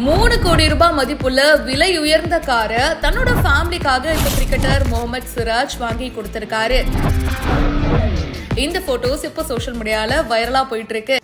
மூணு கோடி ரூபாய் மதிப்புள்ள விலை உயர்ந்த காரை தன்னோட ஃபேமிலிக்காக இந்த கிரிக்கெட்டர் முகமது சிராஜ் வாங்கி கொடுத்திருக்காரு இந்த போட்டோஸ் இப்போ சோஷியல் மீடியால வைரலா போயிட்டு இருக்கு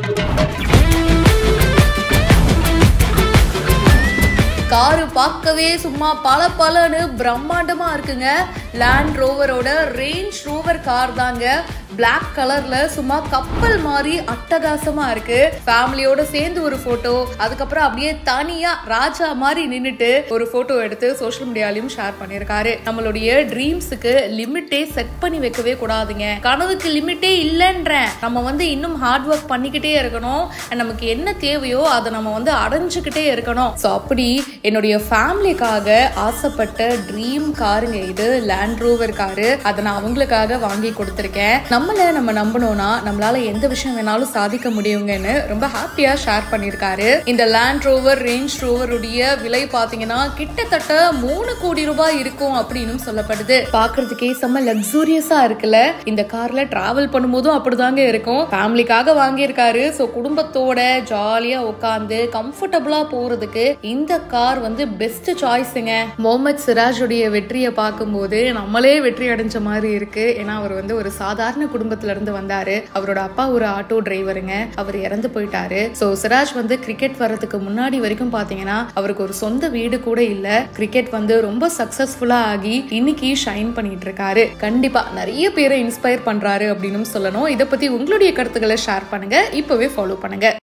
காரு பார்க்கவே சும்மா பல பலன்னு பிரம்மாண்டமா இருக்குங்க லேண்ட் ரோவரோட ரேஞ்ச் ரோவர் கார் தாங்க பிளாக் கலர்ல சும்மா கப்பல் மாதிரி அட்டகாசமா இருக்கு ஃபேமிலியோட சேர்ந்து ஒரு போட்டோ அதுக்கப்புறம் அப்படியே தனியா ராஜா மாதிரி நின்னுட்டு ஒரு போட்டோ எடுத்து சோஷியல் மீடியாலையும் ஷேர் பண்ணியிருக்காரு நம்மளுடைய ட்ரீம்ஸுக்கு லிமிட்டே செட் பண்ணி வைக்கவே கூடாதுங்க கனவுக்கு லிமிட்டே இல்லைன்றேன் நம்ம வந்து இன்னும் ஹார்ட் ஒர்க் பண்ணிக்கிட்டே இருக்கணும் and நமக்கு என்ன தேவையோ அதை நம்ம வந்து அடைஞ்சுக்கிட்டே இருக்கணும் ஸோ அப்படி என்னுடைய ஃபேமிலிக்காக ஆசைப்பட்ட ட்ரீம் காருங்க இது லேண்ட் ரோவர் காரு அதை நான் அவங்களுக்காக வாங்கி கொடுத்துருக்கேன் நம்மள நம்ம நம்பணும்னா நம்மளால எந்த விஷயம் வேணாலும் சாதிக்க முடியுங்கன்னு ரொம்ப ஹாப்பியா ஷேர் பண்ணியிருக்காரு இந்த லேண்ட் ரோவர் ரேஞ்ச் ரோவருடைய விலை பாத்தீங்கன்னா கிட்டத்தட்ட மூணு கோடி ரூபாய் இருக்கும் அப்படின்னு சொல்லப்படுது பாக்குறதுக்கே செம்ம லக்ஸூரியஸா இருக்குல்ல இந்த கார்ல டிராவல் பண்ணும்போதும் அப்படிதாங்க இருக்கும் ஃபேமிலிக்காக வாங்கியிருக்காரு ஸோ குடும்பத்தோட ஜாலியா உட்காந்து கம்ஃபர்டபுளா போறதுக்கு இந்த கார் வந்து பெஸ்ட் சாய்ஸுங்க முகமது சிராஜுடைய வெற்றியை பார்க்கும்போது நம்மளே வெற்றி அடைஞ்ச மாதிரி இருக்கு ஏன்னா அவர் வந்து ஒரு சாதாரண குடும்பத்துல இருந்து வந்தாரு அவரோட அப்பா ஒரு ஆட்டோ டிரைவருங்க அவர் இறந்து போயிட்டாரு ஸோ சிராஜ் வந்து கிரிக்கெட் வர்றதுக்கு முன்னாடி வரைக்கும் பாத்தீங்கன்னா அவருக்கு ஒரு சொந்த வீடு கூட இல்ல கிரிக்கெட் வந்து ரொம்ப சக்சஸ்ஃபுல்லா ஆகி இன்னைக்கு ஷைன் பண்ணிட்டு இருக்காரு கண்டிப்பா நிறைய பேரை இன்ஸ்பயர் பண்றாரு அப்படின்னு சொல்லணும் இதை பத்தி உங்களுடைய கருத்துக்களை ஷேர் பண்ணுங்க இப்பவே ஃபாலோ பண்ணுங்க